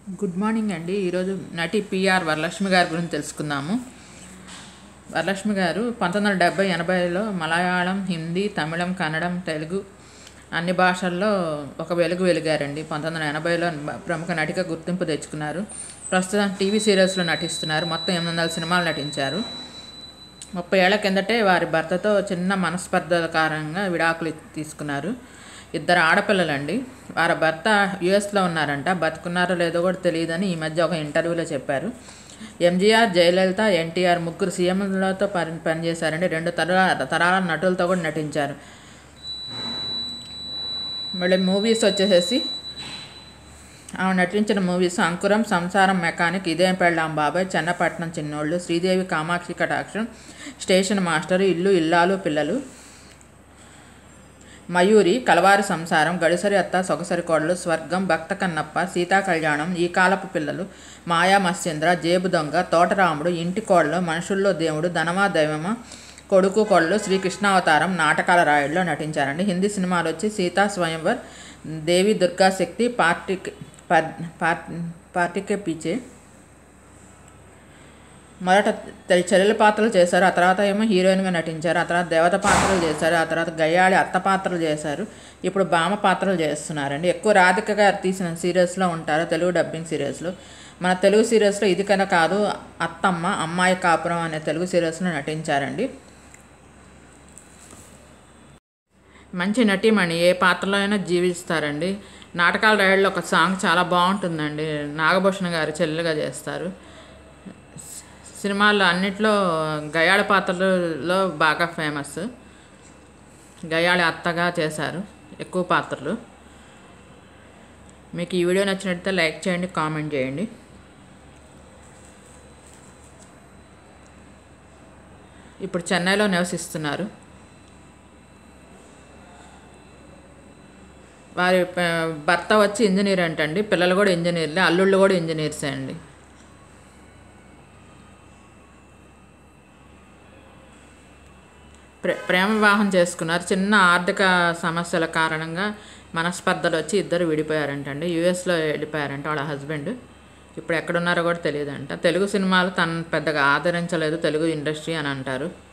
good morning అండి ఈరోజు నటి పిఆర్ వరలక్ష్మి గారి గురించి తెలుసుకుందాము వరలక్ష్మి గారు పంతొమ్మిది వందల డెబ్బై ఎనభైలో మలయాళం హిందీ తమిళం కన్నడం తెలుగు అన్ని భాషల్లో ఒక వెలుగు వెలిగారండి పంతొమ్మిది వందల ఎనభైలో ప్రముఖ నటిగా గుర్తింపు తెచ్చుకున్నారు ప్రస్తుతం టీవీ సీరియల్స్లో నటిస్తున్నారు మొత్తం ఎనిమిది వందల సినిమాలు నటించారు ముప్పై ఏళ్ల కిందటే వారి భర్తతో చిన్న మనస్పర్ధల కారణంగా విడాకులు తీసుకున్నారు ఇద్దరు ఆడపిల్లలండి వారి భర్త యుఎస్లో ఉన్నారంట బతుకున్నారో లేదో కూడా తెలియదని ఈ మధ్య ఒక ఇంటర్వ్యూలో చెప్పారు ఎంజీఆర్ జయలలిత ఎన్టీఆర్ ముగ్గురు సీఎంలతో పని పనిచేశారండి రెండు తరాల తరాల నటులతో కూడా నటించారు మళ్ళీ మూవీస్ వచ్చేసేసి ఆమె నటించిన మూవీస్ అంకురం సంసారం మెకానిక్ ఇదేం పెళ్ళాం బాబాయ్ చెన్నపట్నం చిన్నోళ్ళు శ్రీదేవి కామాక్షి కటాక్షం స్టేషన్ మాస్టర్ ఇల్లు ఇల్లాలు పిల్లలు మయూరి కలవారి సంసారం గడిసరి అత్త సొగసరి కోడలు స్వర్గం భక్త కన్నప్ప సీతా కళ్యాణం ఈ కాలపు పిల్లలు మాయా మత్స్యేంద్ర జేబు దొంగ తోటరాముడు ఇంటి కోడలు మనుషుల్లో దేవుడు ధనమా దైవమా కొడుకు కోడలు శ్రీకృష్ణావతారం నాటకాల రాయుడులో నటించారండి హిందీ సినిమాలు వచ్చి సీతా స్వయంవర్ దేవి దుర్గాశక్తి పార్టీ పార్టీకే పీచే మొదట చెల్లెల పాత్రలు చేశారు ఆ తర్వాత ఏమో హీరోయిన్గా నటించారు ఆ తర్వాత దేవత పాత్రలు చేశారు ఆ తర్వాత గయ్యాళి అత్త పాత్రలు చేశారు ఇప్పుడు భామ పాత్రలు చేస్తున్నారండి ఎక్కువ రాధిక గారు తీసిన సీరియల్స్లో ఉంటారు తెలుగు డబ్బింగ్ సీరియల్స్లో మన తెలుగు సీరియల్స్లో ఇది కన్నా కాదు అత్తమ్మ అమ్మాయి కాపురం అనే తెలుగు సీరియల్స్లో నటించారండి మంచి నటీమణి ఏ పాత్రలో అయినా జీవిస్తారండి నాటకాల రైడ్లో ఒక సాంగ్ చాలా బాగుంటుందండి నాగభూషణ గారు చెల్లెలుగా చేస్తారు సినిమాల్లో అన్నిట్లో గయాళ పాత్రలలో బాగా ఫేమస్ గయాళి అత్తగా చేశారు ఎక్కువ పాత్రలు మీకు ఈ వీడియో నచ్చినట్లయితే లైక్ చేయండి కామెంట్ చేయండి ఇప్పుడు చెన్నైలో నివసిస్తున్నారు వారి భర్త వచ్చి ఇంజనీర్ అంటండి పిల్లలు కూడా ఇంజనీర్లే అల్లుళ్ళు కూడా ఇంజనీర్సే అండి ప్రే ప్రేమ వివాహం చేసుకున్నారు చిన్న ఆర్థిక సమస్యల కారణంగా మనస్పర్ధలు వచ్చి ఇద్దరు విడిపోయారంటండి యూఎస్లో వెళ్ళిపోయారంట వాళ్ళ హస్బెండ్ ఇప్పుడు ఎక్కడున్నారో కూడా తెలియదంట తెలుగు సినిమాలు తను పెద్దగా ఆదరించలేదు తెలుగు ఇండస్ట్రీ అని అంటారు